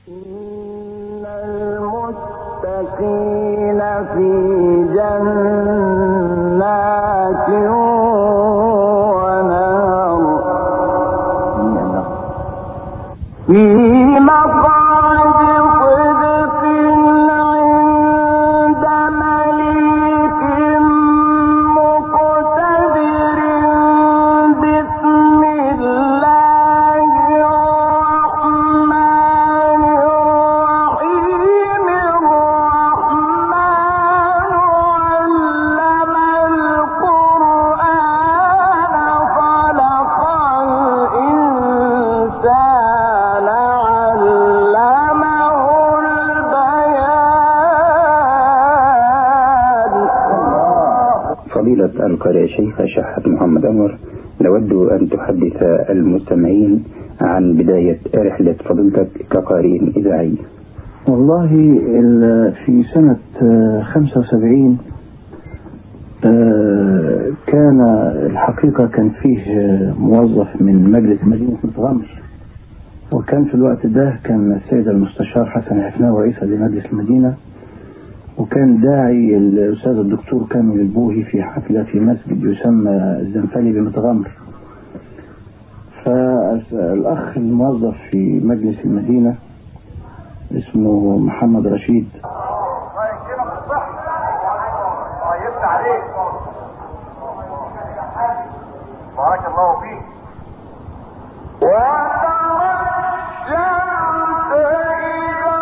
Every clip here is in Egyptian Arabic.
إن المتقين في جنات ونهر في مقعد صدق عند مليك مقتدر بسم الله الرحمن الرحيم الرحمن علم القرآن خلق الإنسان علمه البيان فضيلة القارئ الشيخ شحات محمد أنور نود أن تحدث المستمعين عن بداية رحلة فضيلتك كقارئ إذاعي والله ال- في سنة آه، 75 آه، كان الحقيقة كان فيه آه، موظف من مجلس مدينة متغمر وكان في الوقت ده كان السيد المستشار حسن حفناوي رئيسا لمجلس المدينة وكان داعي الأستاذ الدكتور كامل البوهي في حفلة في مسجد يسمى الزنفلي بمتغمر فالأخ الموظف في مجلس المدينة اسمه محمد رشيد الله يكرمك الصحة الله يفتح عليك بارك الله فيك وترى الشمس إذا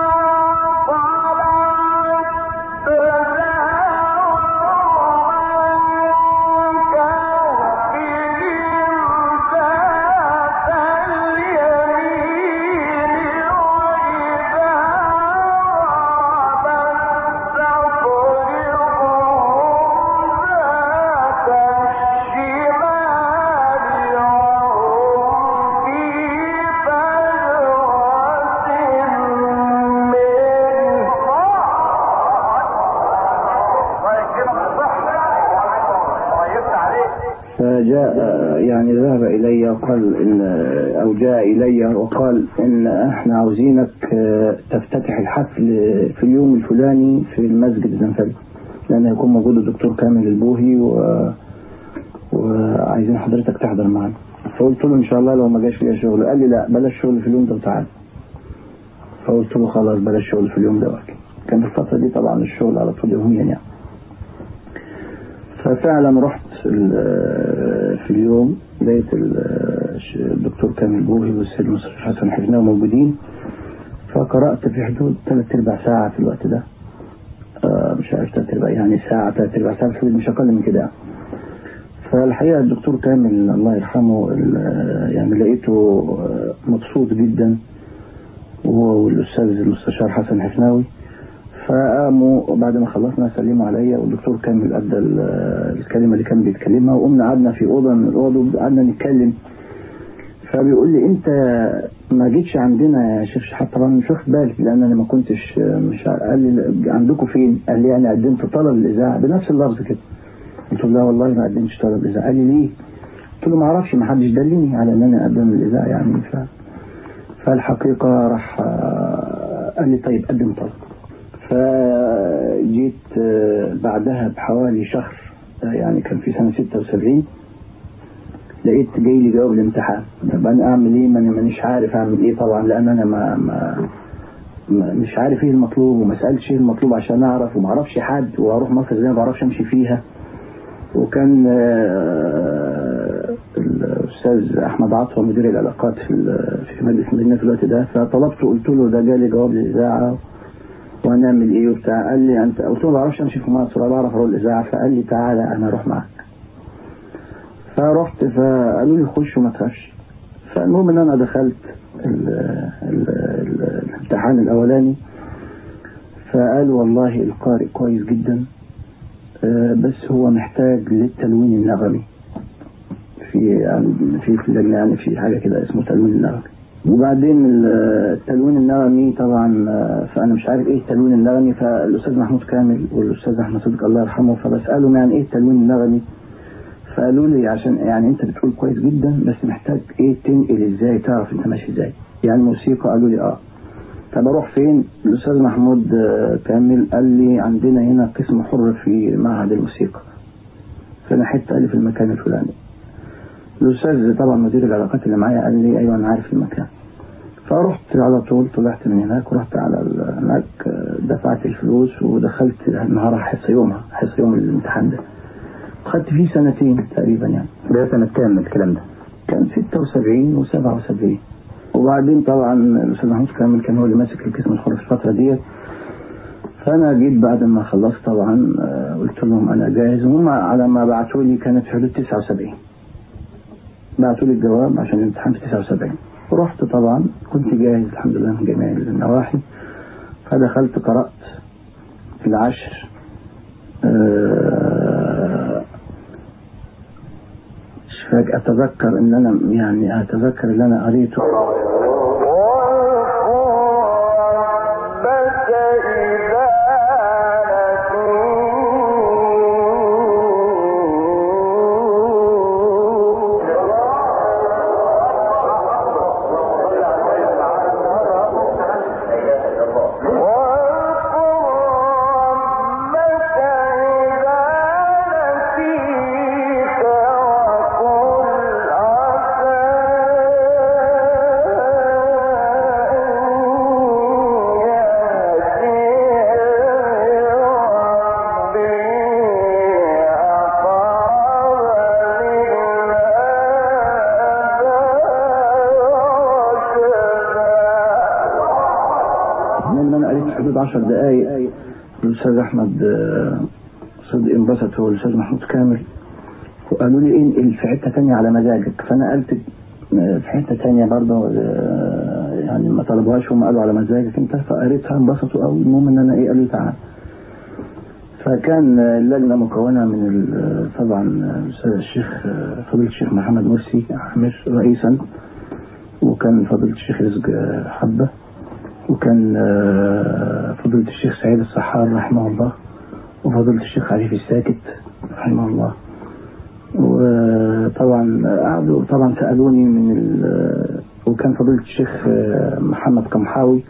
طلعت تزاور عن كهفهم ذات اليمين وإذا غابت تقرضهم ذات الشمال وهم في فجوة منه الله يكرمك الصحة الله يفتح عليك فجاء يعني ذهب إلي وقال إن أو جاء إلي وقال إن إحنا عاوزينك آه، تفتتح الحفل في اليوم الفلاني في المسجد الزنفلي لأن هيكون موجود الدكتور كامل البوهي و... وعايزين حضرتك تحضر معنا فقلت له إن شاء الله لو ما جاش ليا شغل قال لي لا بلاش شغل في اليوم ده وتعالى فقلت له خلاص بلاش شغل في اليوم ده وأكل كان الفترة دي طبعا الشغل على طول يوميا يعني ففعلا رحت ال- في اليوم لقيت ال- الدكتور كامل بوهي والسيد المستشار حسن حفناوي موجودين فقرأت في حدود ثلاث أرباع ساعة في الوقت ده آه، مش عارف ثلاث أرباع يعني ساعة ثلاث أرباع ساعة في الحدود مش أقل من كده يعني. فالحقيقة الدكتور كامل الله يرحمه ال- يعني لقيته آه، مبسوط جدا وهو والأستاذ المستشار حسن حفناوي فقاموا بعد ما خلصنا سلموا عليا والدكتور كامل ادى ال- الكلمه اللي كان بيتكلمها وقمنا قعدنا في اوضه من الاوض وقعدنا نتكلم فبيقول لي انت ما جيتش عندنا يا شيخ شحات طبعا مش واخد بالي لان انا ما كنتش مش ع- قال لي عندكم فين؟ قال لي انا قدمت طلب الاذاعه بنفس اللفظ كده قلت له لا والله ما قدمتش طلب الاذاعه قال لي ليه؟ قلت له ما اعرفش ما حدش دلني على ان انا اقدم الاذاعه يعني ف فالحقيقه راح آه، قال لي طيب قدم طلب فجيت آه، بعدها بحوالي شهر آه، يعني كان في سنة 76 لقيت جاي لي جواب الامتحان طب انا اعمل ايه ما انا مانيش عارف اعمل ايه طبعا لان انا ما, ما ما- مش عارف ايه المطلوب وما سالتش ايه المطلوب عشان اعرف وما اعرفش حد واروح مصر زي ما بعرفش امشي فيها وكان آه، الاستاذ احمد عطوه مدير العلاقات في ال- في مجلس المدينه في الوقت ده فطلبته قلت له ده جالي جواب الاذاعه وهنعمل ايه وبتاع قال لي انت قلت له ما بعرفش امشي في مصر ولا بعرف اروح الاذاعه فقال لي تعالى انا اروح معاك فرحت فقالوا لي خش وما تخافش فالمهم ان انا دخلت ال ال ال الامتحان الاولاني فقال والله القارئ كويس جدا آه، بس هو محتاج للتلوين النغمي في يعني في في اللجنه يعني في حاجه كده اسمه تلوين النغمي وبعدين ال- التلوين النغمي طبعا آه، فانا مش عارف ايه التلوين النغمي فالاستاذ محمود كامل والاستاذ احمد صديق الله يرحمه فبسالهم يعني ايه التلوين النغمي فقالوا لي عشان يعني انت بتقول كويس جدا بس محتاج ايه تنقل ازاي تعرف انت ماشي ازاي يعني موسيقى قالوا لي اه طب اروح فين الاستاذ محمود آه، كامل قال لي عندنا هنا قسم حر في معهد الموسيقى فانا حته قال لي في المكان الفلاني الاستاذ طبعا مدير العلاقات اللي معايا قال لي ايوه انا عارف المكان فرحت على طول طلعت من هناك ورحت على ال- هناك آه، دفعت الفلوس ودخلت النهارده حصه يومها حصه يوم الامتحان ده خدت فيه سنتين تقريبا يعني ده سنة كام الكلام ده؟ كان 76 و77 وبعدين طبعا الاستاذ محمود كامل كان هو اللي ماسك القسم الحر في الفتره ديت فانا جيت بعد ما خلصت طبعا آه، قلت لهم انا جاهز وهم على ما بعتوا لي كانت في حدود 79 بعتوا لي الجواب عشان الامتحان في 79 رحت طبعا كنت جاهز الحمد لله من جميع النواحي فدخلت قرأت في العشر آه، مش فاكر اتذكر ان انا يعني اتذكر ان انا قريته لما انا قريت في حدود 10 دقائق الاستاذ احمد آه، صدقي انبسط هو الاستاذ محمود كامل وقالوا لي انقل في حته ثانيه على مزاجك فانا قلت آه، في حته ثانيه برضه آه، يعني ما طلبوهاش هم قالوا على مزاجك انت فقريتها انبسطوا قوي المهم ان انا ايه قالوا لي تعال فكان آه، اللجنه مكونه من ال- آه، طبعا آه، الاستاذ الشيخ آه، فضيله الشيخ محمد مرسي عامر رئيسا وكان فضيله الشيخ رزق آه، حبه وكان آه، فضيلة الشيخ سعيد الصحار رحمه الله وفضيلة الشيخ عريف الساكت رحمه الله وطبعا قعدوا طبعا سألوني من ال- وكان فضيلة الشيخ آه، محمد قمحاوي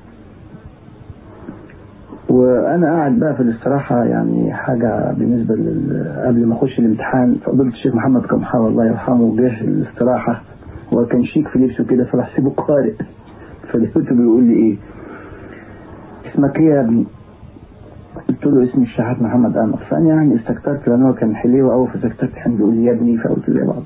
وانا قاعد بقى في الاستراحة يعني حاجة بالنسبة لل... قبل ما اخش الامتحان فضيلة الشيخ محمد قمحاوي الله يرحمه جه الاستراحة وكان شيك في لبسه كده فبحسبه قارئ فلقيته بيقول لي ايه اسمك ايه يا ابني قلت له اسمي الشحات محمد انور فانا يعني استكترت لان هو كان حليوه قوي فسكترت كان بيقول لي يا ابني فقلت له يا بابا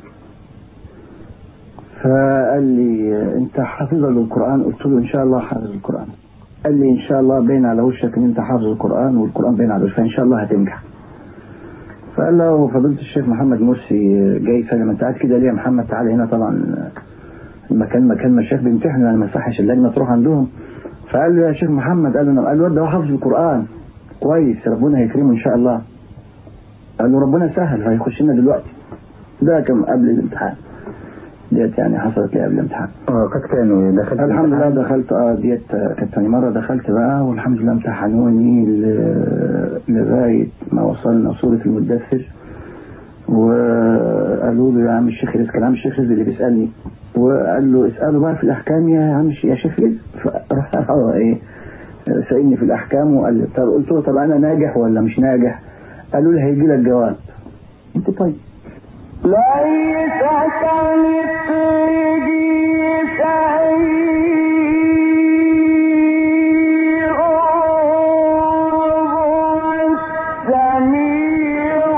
فقال لي انت حافظ للقران قلت له ان شاء الله حافظ القران قال لي ان شاء الله باين على وشك ان انت حافظ القران والقران باين على وشك فان شاء الله هتنجح فقال له فضيله الشيخ محمد مرسي جاي سلم انت قاعد كده ليه يا محمد تعالى هنا طبعا المكان مكان مشايخ بيمتحنوا انا ما يصحش اللجنه تروح عندهم فقال له يا شيخ محمد قال له نعم. قال له الواد ده حافظ القران كويس ربنا هيكرمه ان شاء الله قال له ربنا سهل هيخش لنا دلوقتي ده كان قبل الامتحان ديت يعني حصلت لي قبل الامتحان اه قد كانوا دخلت الحمد لله دخلت اه ديت آه، كانت تاني مرة دخلت بقى والحمد لله امتحنوني ل- لغاية ما وصلنا سورة المدثر وقالوا له يا عم الشيخ رزق كان عم الشيخ رزق اللي بيسألني وقال له اسأله بقى في الأحكام يا عم الش- يا شيخ رزق فراح هو ايه سألني في الأحكام وقال لي طب قلت له طب أنا ناجح ولا مش ناجح؟ قالوا لي هيجي لك جواب قلت طيب ليس كمثله شيء وهو السميع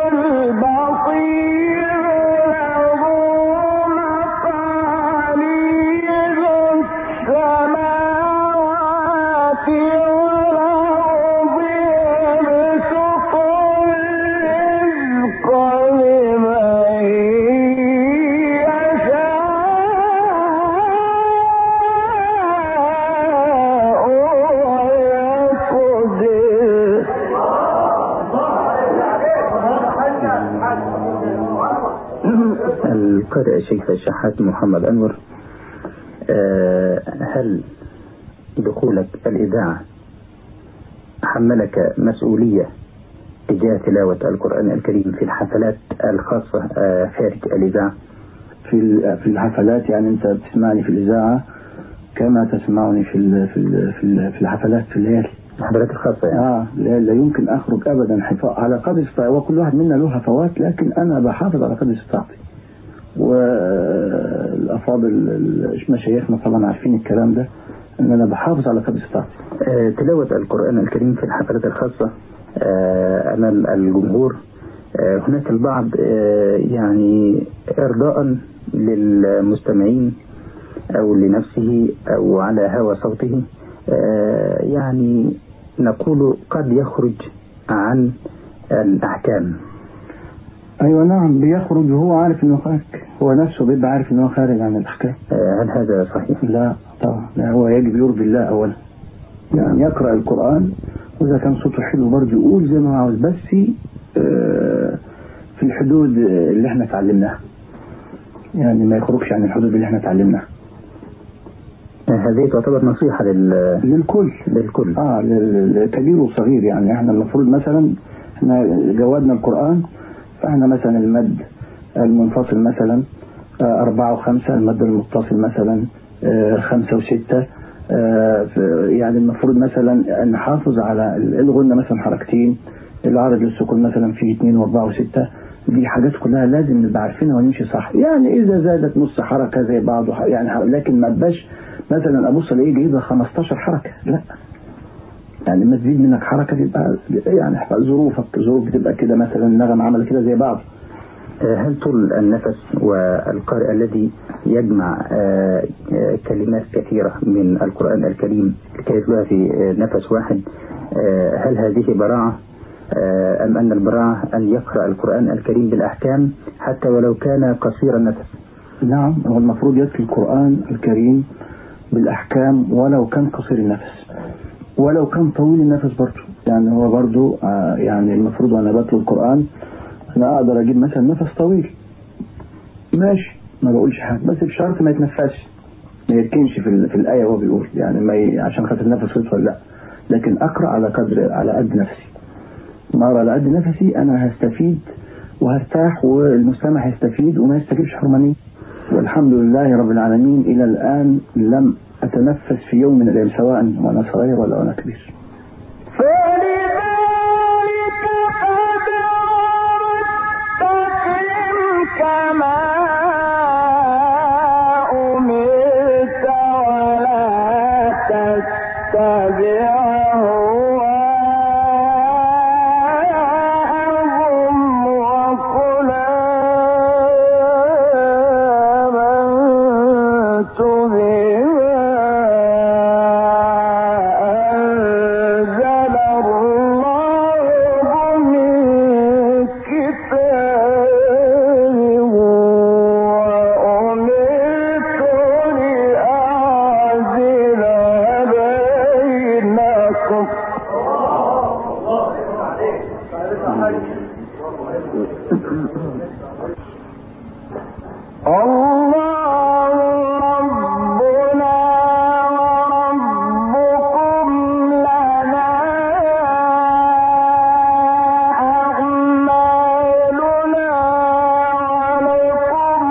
البصير له مقاليد السماوات والأرض يبسط الرزق لمن يشاء ويقدر القارئ الشيخ الشحات محمد أنور آه، هل دخولك الإذاعة حملك مسؤولية تجاه تلاوة القرآن الكريم في الحفلات الخاصة آه، خارج الإذاعة في ال- في الحفلات يعني انت بتسمعني في الاذاعه كما تسمعني في ال- في ال- في ال- في الحفلات في الليالي الحفلات الخاصة يعني اه لا, لا يمكن اخرج ابدا حفا- على قدر استطاعتي وكل واحد منا له هفوات لكن انا بحافظ على قدر استطاعتي والافاضل ال- مشايخنا طبعا عارفين الكلام ده ان انا بحافظ على قدر استطاعتي آه، تلاوة القرآن الكريم في الحفلات الخاصة آه، أمام الجمهور آه، هناك البعض آه، يعني إرضاء للمستمعين أو لنفسه أو على هوى صوته آه، يعني نقول قد يخرج عن الأحكام ايوه نعم بيخرج وهو عارف انه خارج هو نفسه بيبقى عارف انه خارج عن الاحكام آه، هل هذا صحيح؟ لا طبعا لا هو يجب يرضي الله اولا يعني يقرا القران واذا كان صوته حلو برضه يقول زي ما هو عاوز بس آه، في الحدود اللي احنا اتعلمناها يعني ما يخرجش عن الحدود اللي احنا اتعلمناها آه، هذه تعتبر نصيحة لل- للكل للكل اه لل- للكبير والصغير يعني احنا المفروض مثلا احنا جودنا القرآن فاحنا مثلا المد المنفصل مثلا آه أربعة وخمسة المد المتصل مثلا آه خمسة وستة آه ف- يعني المفروض مثلا نحافظ على الغنة مثلا حركتين العرض للسكون مثلا فيه اثنين واربعة وستة دي حاجات كلها لازم نبقى عارفينها ونمشي صح يعني اذا زادت نص حركة زي بعض وح- يعني ح- لكن ما تبقاش مثلا ابص الاقيه جايبها 15 حركة لا يعني لما تزيد منك حركة تبقى يعني ظروفك ظروف بتبقى كده مثلا النغم عمل كده زي بعض آه، هل طول النفس والقارئ الذي يجمع آه، آه، كلمات كثيرة من القرآن الكريم لكي يتلوها في آه، نفس واحد آه، هل هذه براعة آه، أم أن البراعة أن يقرأ القرآن الكريم بالأحكام حتى ولو كان قصير النفس نعم هو المفروض يتلو القرآن الكريم بالأحكام ولو كان قصير النفس ولو كان طويل النفس برضه يعني هو برضه آه، يعني المفروض وأنا بتلو القرآن أنا أقدر أجيب مثلا نفس طويل ماشي ما بقولش حاجة بس بشرط ما يتنفسش ما يركنش في, ال- في الآية وهو بيقول يعني ما ي... عشان خاطر النفس يطول لا لكن أقرأ على قدر على قد نفسي ما أقرأ على قد نفسي أنا هستفيد وهرتاح والمستمع هيستفيد وما يستجيبش حرمانية والحمد لله رب العالمين إلى الآن لم أتنفس في يوم من الأيام سواء وأنا صغير ولا وأنا كبير فلذلك فادع واستقم كما أمرت ولا تتبع أهواءهم وقل آمنت بما أنزل الله من كتاب وأمرت لأعدل بينكم الله ربنا وربكم لنا أعمالنا ولكم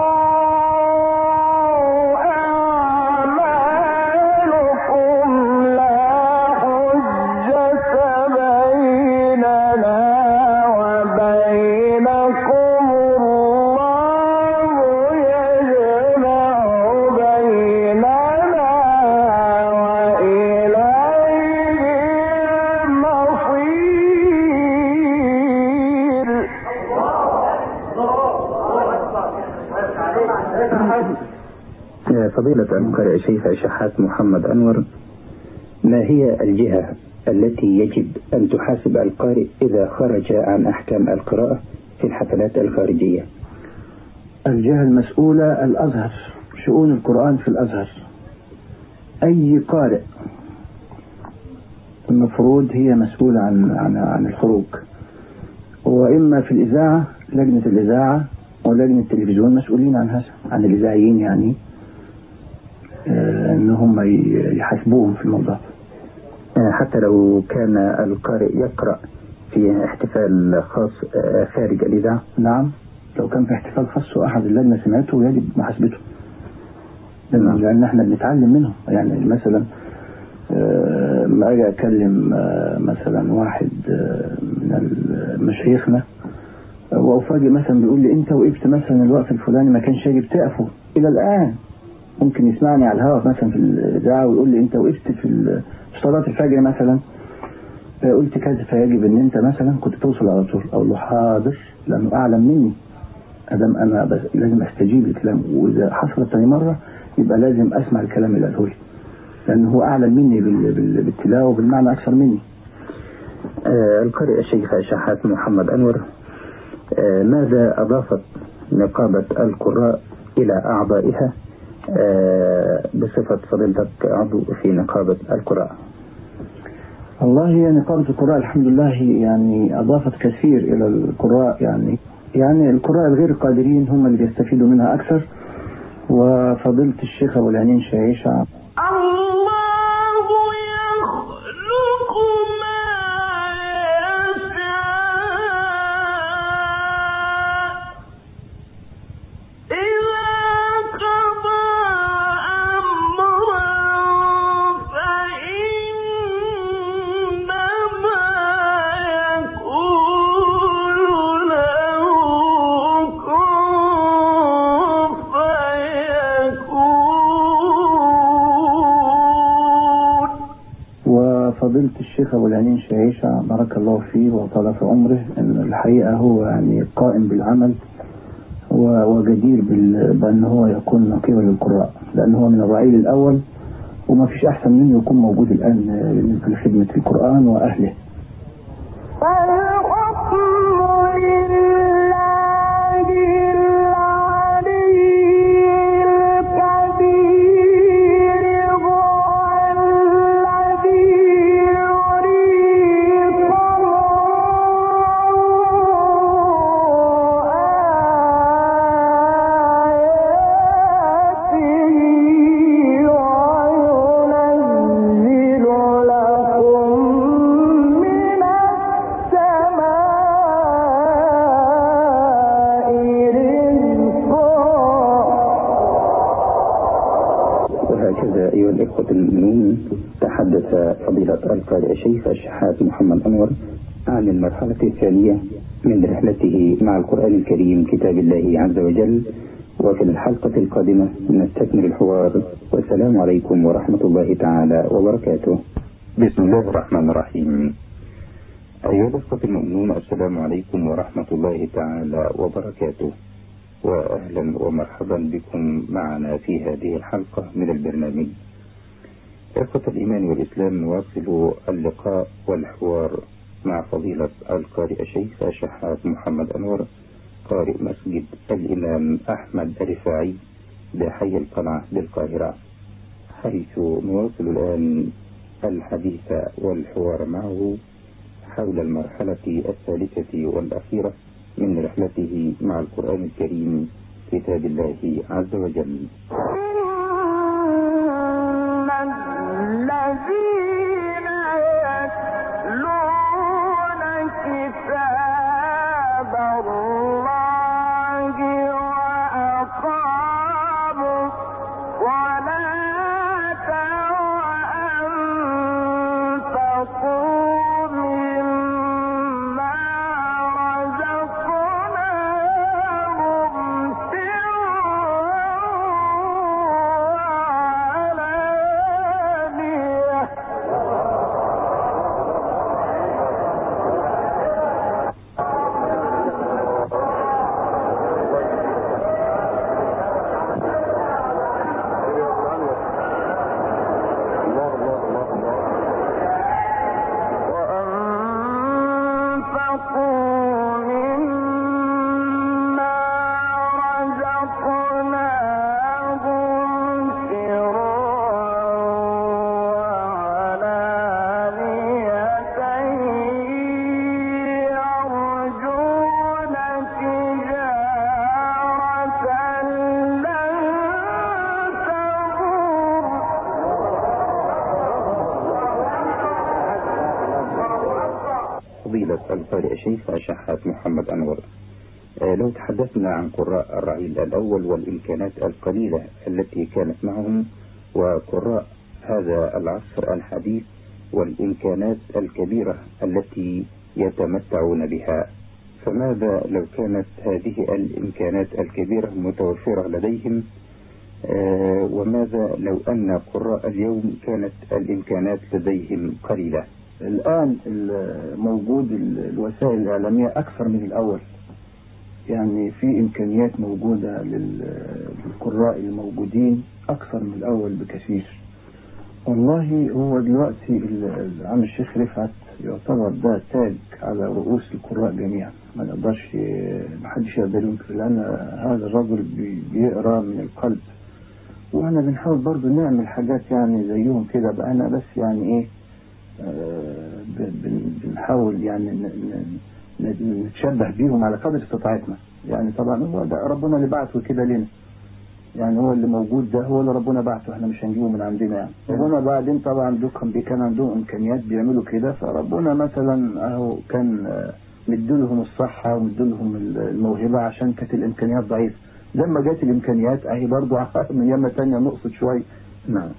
أعمالكم لا حجة بيننا وبينكم الله يجمع بيننا وإليه المصير آه، فضيلة القارئ الشيخ شحات محمد أنور ما هي الجهة التي يجب أن تحاسب القارئ إذا خرج عن أحكام القراءة في الحفلات الخارجية الجهة المسؤولة الأزهر شؤون القرآن في الأزهر أي قارئ المفروض هي مسؤولة عن عن عن الخروج وإما في الإذاعة لجنة الإذاعة ولجنة التلفزيون مسؤولين عن هذا عن الإذاعيين يعني آه، إن هم ي- يحاسبوهم في الموضوع ده. آه، حتى لو كان القارئ يقرأ في احتفال خاص آه، خارج الإذاعة نعم لو كان في احتفال خاص وأحد اللجنة سمعته يجب محاسبته نعم. لأن احنا بنتعلم منهم يعني مثلا آه، ما أجي أكلم آه، مثلا واحد آه، من مشايخنا وأفاجئ مثلا بيقول لي أنت وقفت مثلا الوقت الفلاني ما كانش يجب تقفه إلى الآن ممكن يسمعني على الهواء مثلا في الإذاعة ويقول لي أنت وقفت في ال- في صلاة الفجر مثلا آه، قلت كذا فيجب ان انت مثلا كنت توصل على طول اقول له حاضر لانه اعلم مني ادم انا بس لازم استجيب لكلامه واذا حصلت تاني مره يبقى لازم اسمع الكلام اللي قاله لي لانه هو اعلم مني بال- بال- بالتلاوه وبالمعنى اكثر مني آه، القارئ الشيخ شحات محمد أنور آه، ماذا أضافت نقابة القراء إلى أعضائها آه، بصفة فضيلتك عضو في نقابة القراء والله هي نقابة القراء الحمد لله يعني أضافت كثير إلى القراء يعني يعني القراء الغير قادرين هم اللي بيستفيدوا منها أكثر وفضيلة الشيخ أبو العنين شعيشة الله يخلق ما يشاء إذا قضى أمرا فإنما يقول له كن فيكون وفضيلة الشيخ أبو العنين شعيشة بارك الله فيه وطال في عمره إن الحقيقة هو يعني قائم بالعمل و- وجدير بال- بأن هو يكون نقيبا للقراء لأن هو من الرعيل الأول وما فيش أحسن منه يكون موجود الآن بالنسبة لخدمة القرآن وأهله فالحكم لله العلي الكبير هو الذي يريكم آياته وينزل لكم من السماء رزقا وهكذا أيها الإخوة المؤمنون تحدث فضيلة القارئ الشيخ الشحات محمد أنور عن المرحلة الثانية من رحلته مع القرآن الكريم كتاب الله عز وجل وفي الحلقة القادمة نستكمل الحوار والسلام عليكم ورحمة الله تعالى وبركاته بسم الله الرحمن الرحيم أيها الأخوة المؤمنون السلام عليكم ورحمة الله تعالى وبركاته وأهلا ومرحبا بكم معنا في هذه الحلقة من البرنامج إخوة الإيمان والإسلام نواصل اللقاء والحوار مع فضيلة القارئ الشيخ شحات محمد أنور قارئ مسجد الإمام أحمد الرفاعي بحي القلعة بالقاهرة حيث نواصل الآن الحديث والحوار معه حول المرحلة الثالثة والأخيرة من رحلته مع القرآن الكريم كتاب الله عز وجل إن الذين يتلون كتاب الله وأقاموا الصلاة وأنفقوا مما رزقناهم وعلانية وأنفقوا مما رزقناهم سرا وعلانية يرجون تجارة لن تبور فضيلة القارئ الشيخ شحات محمد أنور آه، لو تحدثنا عن قراء الرعيل الأول والإمكانات القليلة التي كانت معهم وقراء هذا العصر الحديث والإمكانات الكبيرة التي يتمتعون بها فماذا لو كانت هذه الإمكانات الكبيرة متوفرة لديهم آه، وماذا لو أن قراء اليوم كانت الإمكانات لديهم قليلة الآن ال- موجود ال- الوسائل الإعلامية أكثر من الأول يعني في إمكانيات موجودة لل- للقراء الموجودين أكثر من الأول بكثير والله هو دلوقتي ال- العم الشيخ رفعت يعتبر ده تاج على رؤوس القراء جميعا ما نقدرش ما حدش يقدر ينكر لأن هذا الرجل بي- بيقرأ من القلب واحنا بنحاول برضو نعمل حاجات يعني زيهم كده بقى انا بس يعني ايه آه، ب- بن- بنحاول يعني ن- ن- ن- نتشبه بيهم على قدر استطاعتنا يعني طبعا هو ده ربنا اللي بعته كده لنا يعني هو اللي موجود ده هو اللي ربنا بعته احنا مش هنجيبه من عندنا يعني ربنا بعدين طبعا دول كان بي- كان عندهم امكانيات بيعملوا كده فربنا مثلا اهو كان آه، مديلهم الصحة ومديلهم ال- الموهبة عشان كانت الامكانيات ضعيفة لما جت الامكانيات اهي برضو من يمة تانية نقصت شوية نعم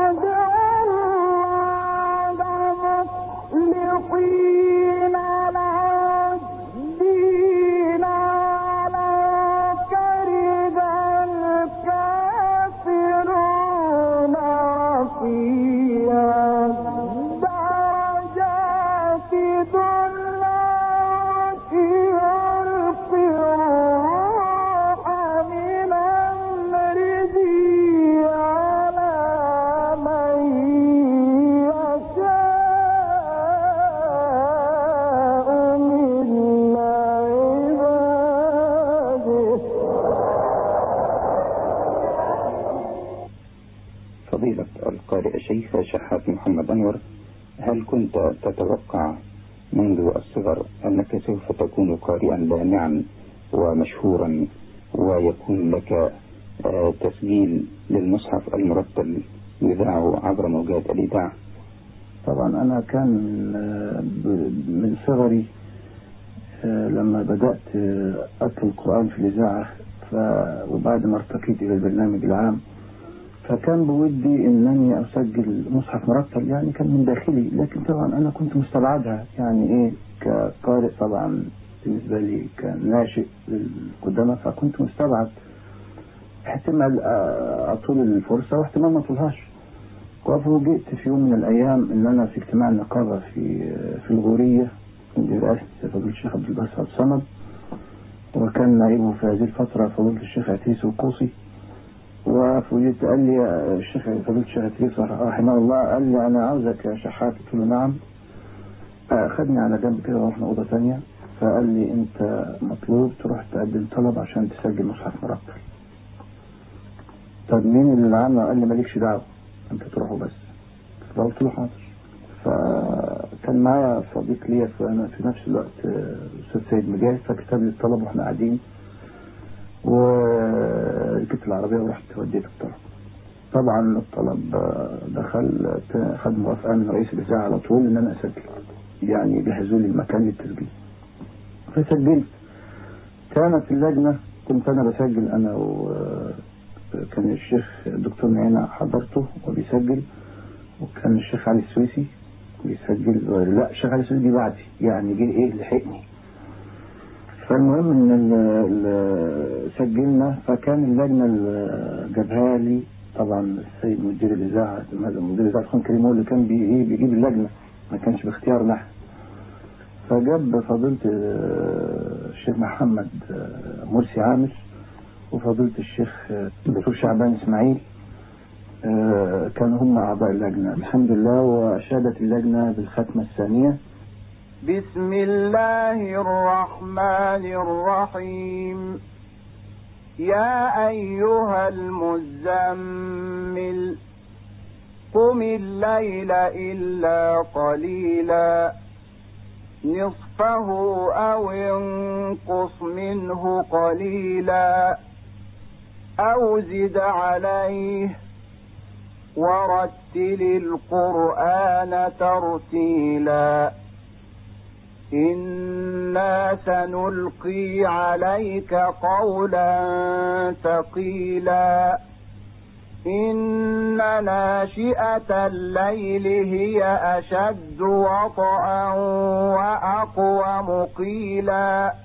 مخلصين له الدين ولو كره الكافرون رفيع الدرجات ذو العرش يلقي الروح من أمره على من يشاء من عباده فضيلة القارئ الشيخ شحات محمد أنور هل كنت تتوقع منذ الصغر أنك سوف تكون قارئا لامعا ومشهورا ويكون لك آه، تسجيل للمصحف المرتل يذاع عبر موجات الإذاعة طبعا انا كان آه، ب- من صغري آه، لما بدأت آه، أتلو القرآن في الإذاعة ف... وبعد ما ارتقيت إلى البرنامج العام فكان بودي إنني أسجل مصحف مرتل يعني كان من داخلي لكن طبعا أنا كنت مستبعدها يعني إيه كقارئ طبعا بالنسبة لي كناشئ للقدامى فكنت مستبعد احتمال آه، أطول الفرصة واحتمال ما أطولهاش وفوجئت في يوم من الأيام إن أنا في اجتماع النقابة في في الغورية برئاسة فضيلة الشيخ عبد الباسط عبد الصمد وكان نائبه في هذه الفترة فضيلة الشيخ عتيس القوصي وفوجئت قال لي يا الشيخ فضيلة الشيخ عتيس رحمه الله قال لي أنا عاوزك يا شحات قلت له نعم أخذني على جنب كده ورحنا أوضة تانية فقال لي أنت مطلوب تروح تقدم طلب عشان تسجل مصحف مرتب طب مين اللي عامله قال لي مالكش دعوة انت تروحوا بس فقلت له حاضر فكان معايا صديق ليا في انا في نفس الوقت آه، استاذ سيد مجاهد فكتب لي الطلب واحنا قاعدين وركبت العربيه ورحت وديت الطلب طبعا الطلب آه، دخل آه، خد موافقه من رئيس الاذاعه على طول ان انا اسجل يعني جهزوا لي المكان للتسجيل فسجلت كانت اللجنه كنت انا بسجل انا و كان الشيخ الدكتور نعيمة حضرته وبيسجل وكان الشيخ علي السويسي بيسجل لا الشيخ علي السويسي جه بعدي يعني جه ايه لحقني فالمهم ان ال- ال- سجلنا فكان اللجنه اللي جابها لي طبعا السيد مدير الاذاعه هذا مدير الاذاعه خان كريم هو اللي كان بي ايه بيجيب اللجنه ما كانش باختيارنا احنا فجاب فضيله آه، الشيخ محمد آه، مرسي عامر وفضيلة الشيخ آه، الدكتور شعبان إسماعيل آه، كانوا هم أعضاء اللجنة الحمد لله وأشادت اللجنة بالختمة الثانية بسم الله الرحمن الرحيم يا أيها المزمل قم الليل إلا قليلا نصفه أو انقص منه قليلا أو زد عليه ورتل القرآن ترتيلا إنا سنلقي عليك قولا ثقيلا إن ناشئة الليل هي أشد وطئا وأقوم قيلا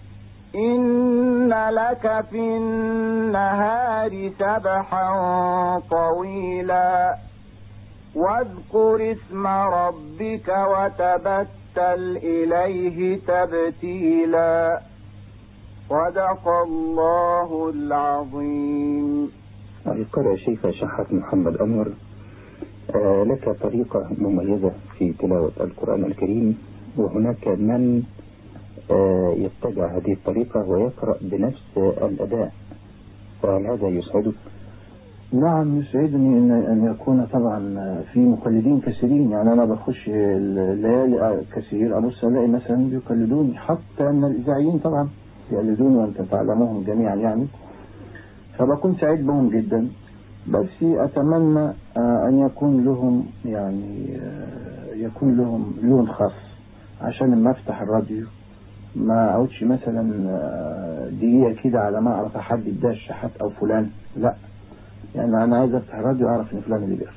إن لك في النهار سبحا طويلا واذكر اسم ربك وتبتل إليه تبتيلا صدق الله العظيم القارئ الشيخ شحات محمد أنور آه لك طريقة مميزة في تلاوة القرآن الكريم وهناك من آه يتبع هذه الطريقة ويقرأ بنفس الأداء فهل هذا يسعدك؟ نعم يسعدني ان ان يكون طبعا في مقلدين كثيرين يعني انا بخش الليالي كثير ابص الاقي مثلا بيقلدوني حتى ان الاذاعيين طبعا يقلدوني وانت تعلموهم جميعا يعني فبكون سعيد بهم جدا بس اتمنى ان يكون لهم يعني يكون لهم لون خاص عشان لما افتح الراديو ما اقعدش مثلا دقيقه كده على ما اعرف احدد ده الشحات او فلان لا يعني انا عايز افتح الراديو اعرف ان فلان اللي بيقرا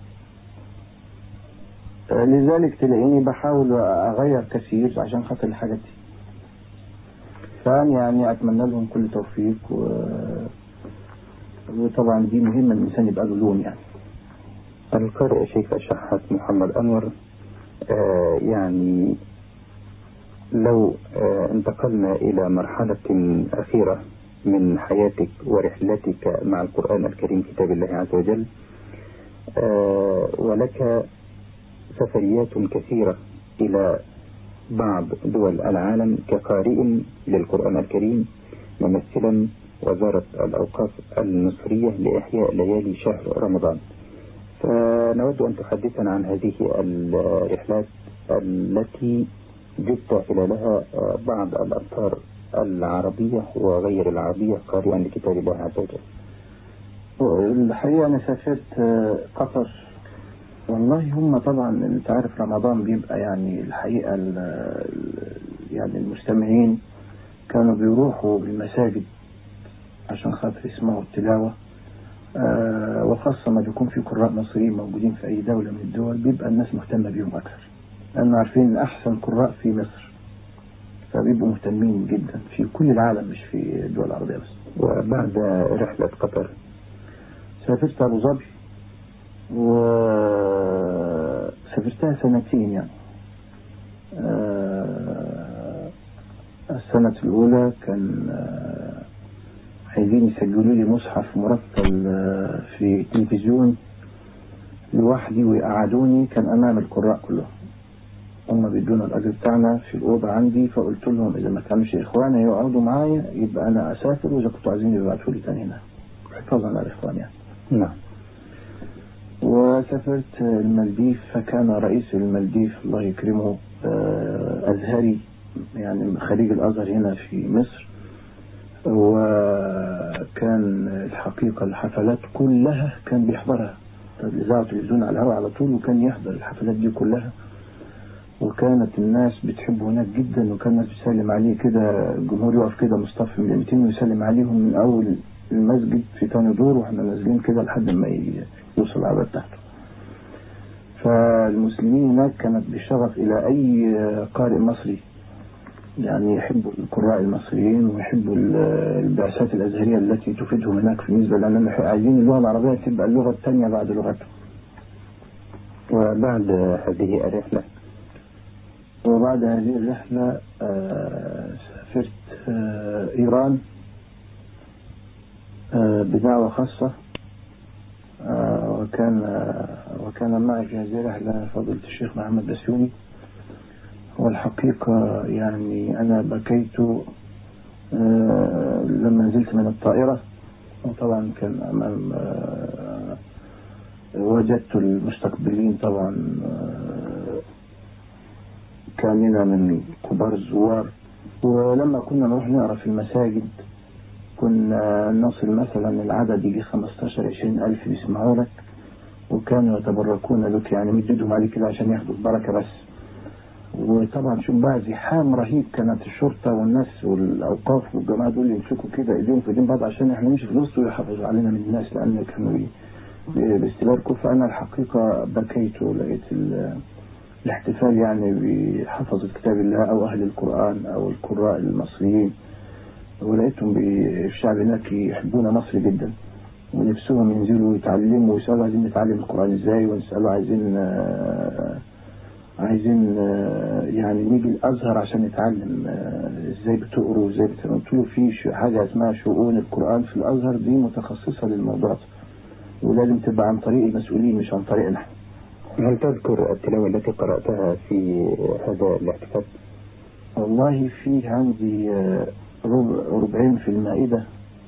لذلك تلاقيني بحاول اغير كثير عشان خاطر الحاجات دي فأنا يعني اتمنى لهم كل توفيق و... وطبعا دي مهمة الانسان يبقى له لون يعني القارئ شيخ شحات محمد انور آه يعني لو آه انتقلنا الى مرحلة اخيرة من حياتك ورحلتك مع القرآن الكريم كتاب الله عز وجل آه ولك سفريات كثيرة إلى بعض دول العالم كقارئ للقرآن الكريم ممثلا وزارة الأوقاف المصرية لإحياء ليالي شهر رمضان فنود أن تحدثنا عن هذه الرحلات التي جبت خلالها بعض الأمطار العربية وغير العربية قارئا لكتاب الله عز وجل الحقيقة أنا سافرت قطر والله هم طبعا انت عارف رمضان بيبقى يعني الحقيقة ال يعني المستمعين كانوا بيروحوا المساجد عشان خاطر يسمعوا التلاوة آه وخاصة ما بيكون في قراء مصريين موجودين في أي دولة من الدول بيبقى الناس مهتمة بيهم أكثر لأنه عارفين إن أحسن قراء في مصر فبيبقوا مهتمين جدا في كل العالم مش في الدول العربية بس وبعد رحلة قطر سافرت أبو ظبي وسافرتها سنتين يعني السنة الأولى كان عايزين يسجلوا لي مصحف مرتل في التلفزيون لوحدي ويقعدوني كان أمام القراء كلهم هم بيدونا الأجر بتاعنا في الأوضة عندي فقلت لهم إذا ما كانوش إخواني يقعدوا معايا يبقى أنا أسافر وإذا كنتوا عايزين يبعتوا لي تاني هنا حفاظا على الإخوان يعني نعم وسافرت المالديف فكان رئيس المالديف الله يكرمه أزهري يعني خريج الأزهر هنا في مصر وكان الحقيقة الحفلات كلها كان بيحضرها الإذاعة والتلفزيون على الهواء على طول وكان يحضر الحفلات دي كلها وكانت الناس بتحبه هناك جدا وكان الناس بتسلم عليه كده الجمهور يقف كده مصطفى من 200 ويسلم عليهم من أول المسجد في تاني دور واحنا نازلين كده لحد ما يوصل العباد تحته فالمسلمين هناك كانت بشغف إلى أي قارئ مصري يعني يحبوا القراء المصريين ويحبوا البعثات الأزهرية التي تفيدهم هناك في بالنسبة لأنهم عايزين اللغة العربية تبقى اللغة الثانية بعد لغتهم وبعد هذه الرحلة وبعد هذه الرحلة سافرت إيران بدعوة خاصة وكان وكان معي في هذه الرحلة فضيلة الشيخ محمد بسيوني والحقيقة يعني أنا بكيت لما نزلت من الطائرة وطبعا كان أمام وجدت المستقبلين طبعا كاملة من كبار الزوار ولما كنا نروح نقرا في المساجد كنا نصل مثلا العدد يجي 15 20 ألف بيسمعوا لك وكانوا يتبركون لك يعني مددهم عليك كده عشان ياخدوا البركة بس وطبعا شوف بقى زحام رهيب كانت الشرطة والناس والأوقاف والجماعة دول يمسكوا كده ايديهم في ايدين بعض عشان احنا نمشي في الوسط ويحافظوا علينا من الناس لأن كانوا بي- باستباركوا فأنا الحقيقة بكيت ولقيت ال- الاحتفال يعني بحفظة كتاب الله أو أهل القرآن أو القراء المصريين ولقيتهم بي- الشعب هناك يحبون مصر جدا ونفسهم ينزلوا يتعلموا ويسألوا عايزين نتعلم القرآن ازاي ونسألوا عايزين آه، عايزين آه، يعني نيجي الأزهر عشان نتعلم آه، ازاي بتقروا ازاي بتقروا قلت له في ش- حاجة اسمها شؤون القرآن في الأزهر دي متخصصة للموضوع ده ولازم تبقى عن طريق المسؤولين مش عن طريقنا احنا هل تذكر التلاوة التي قرأتها في هذا الاحتفال؟ والله في عندي آه، ربع ربعين في المائدة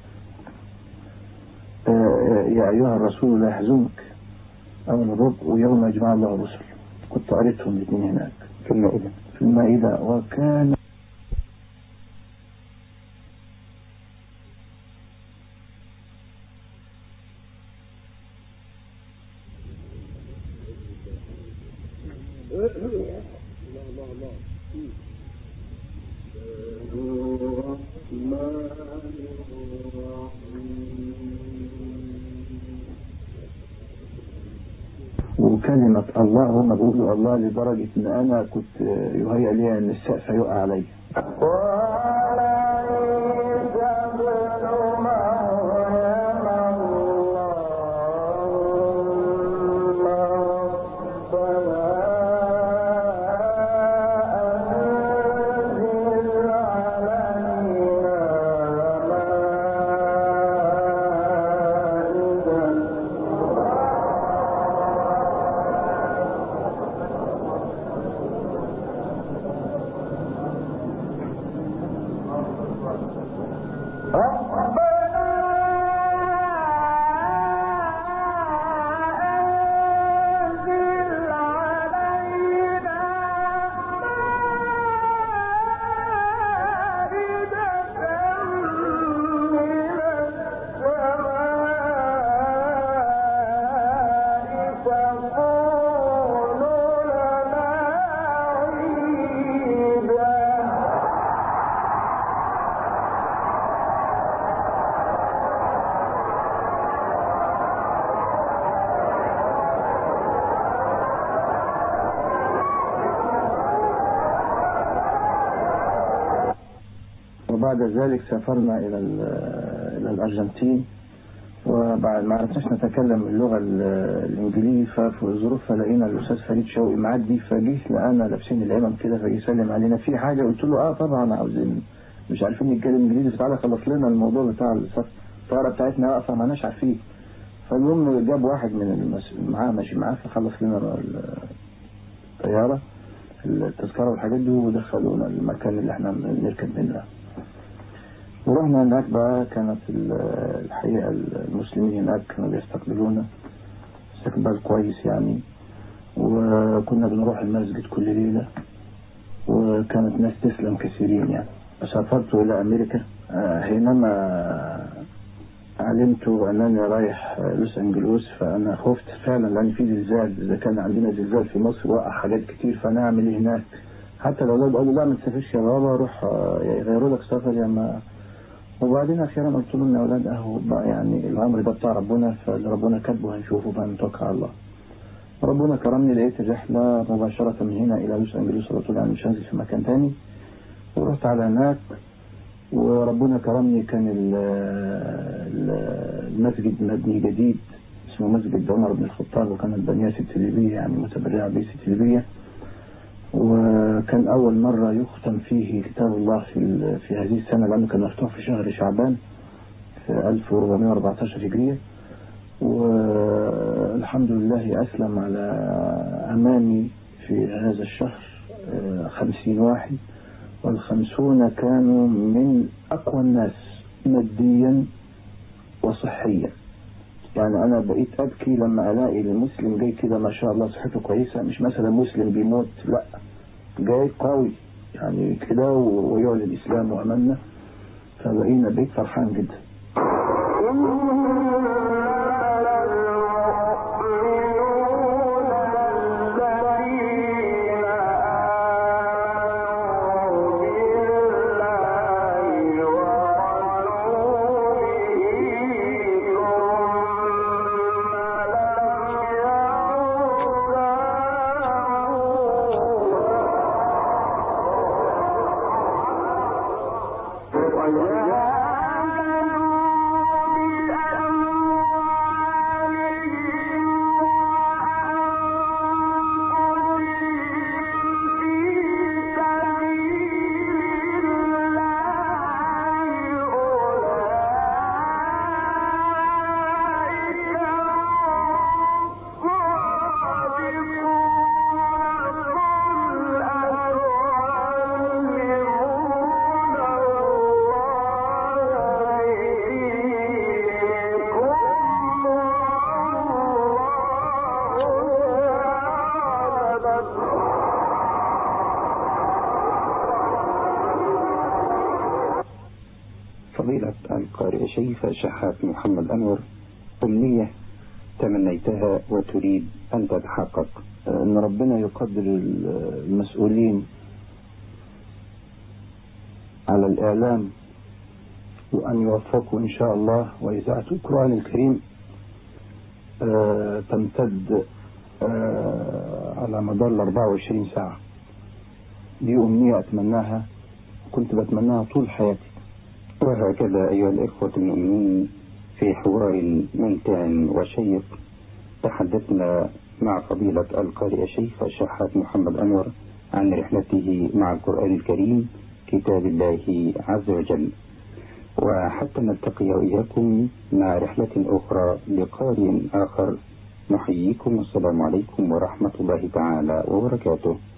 آه، آه، يا أيها الرسول لا يحزنك أو الربع ويوم يجمع الله الرسل كنت قريتهم الاثنين هناك في المائدة في المائدة وكان وكلمة الله هم بيقولوا الله لدرجة إن أنا كنت آه، يهيأ لي إن السقف هيقع عليا وبعد ذلك سافرنا إلى ال- إلى الأرجنتين وبعد ما عرفناش نتكلم اللغة ال- الإنجليزي ففي ظروف لقينا الأستاذ فريد شوقي معدي فجه لقانا لابسين العمم كده فجه يسلم علينا في حاجة قلت له اه طبعا عاوزين مش عارفين نتكلم إنجليزي فتعالى خلص لنا الموضوع بتاع السفر الطيارة بتاعتنا واقفة ما ناش عارفين فالمهم جاب واحد من المس... معاه ماشي معاه فخلص لنا ال- الطيارة التذكرة والحاجات دي ودخلونا المكان اللي احنا نركب منه ورحنا هناك بقى كانت ال- الحقيقة المسلمين هناك كانوا بيستقبلونا استقبال كويس يعني وكنا بنروح المسجد كل ليلة وكانت ناس تسلم كثيرين يعني سافرت إلى أمريكا آه، حينما علمت أنني رايح لوس أنجلوس فأنا خفت فعلا لأن في زلزال إذا كان عندنا زلزال في مصر وقع حاجات كتير فأنا أعمل إيه هناك حتى الأولاد قالوا لا ما تسافرش يا بابا روح آه، يا يغيروا لك سفر يا ما وبعدين أخيرا قلت لهم يا أولاد أهو بقى يعني الأمر ده بتاع ربنا فاللي ربنا كاتبه هنشوفه بقى نتوكل على الله ربنا كرمني لقيت الرحلة مباشرة من هنا إلى لوس أنجلوس على طول يعني مش هنزل في مكان تاني ورحت على هناك وربنا كرمني كان ال- ال- المسجد مبني جديد اسمه مسجد عمر بن الخطاب وكانت بنية ست ليبية يعني متبرعة به ست ليبية وكان أول مرة يختم فيه كتاب الله في ال- في هذه السنة لأنه كان مفتوح في شهر شعبان في 1414 هجرية والحمد لله أسلم على أمامي في هذا الشهر آه، خمسين واحد والخمسون كانوا من أقوى الناس ماديا وصحيا يعني أنا بقيت أبكي لما ألاقي المسلم جاي كده ما شاء الله صحته كويسة مش مثلا مسلم بيموت لا جاي قوي يعني كده ويعلن الإسلام وأمنا فبقينا بقيت فرحان جدا الذين الشحات محمد أنور أمنية تمنيتها وتريد أن تتحقق ان ربنا يقدر المسؤولين على الاعلام وان يوفقوا ان شاء الله واذاعه القران الكريم آه، تمتد آه، على مدار ال 24 ساعه دي امنيه اتمناها كنت بتمناها طول حياتي وهكذا أيها الإخوة المؤمنين في حوار ممتع وشيق تحدثنا مع فضيلة القارئ الشيخ الشحات محمد أنور عن رحلته مع القرآن الكريم كتاب الله عز وجل وحتى نلتقي وإياكم مع رحلة أخرى لقارئ آخر نحييكم والسلام عليكم ورحمة الله تعالى وبركاته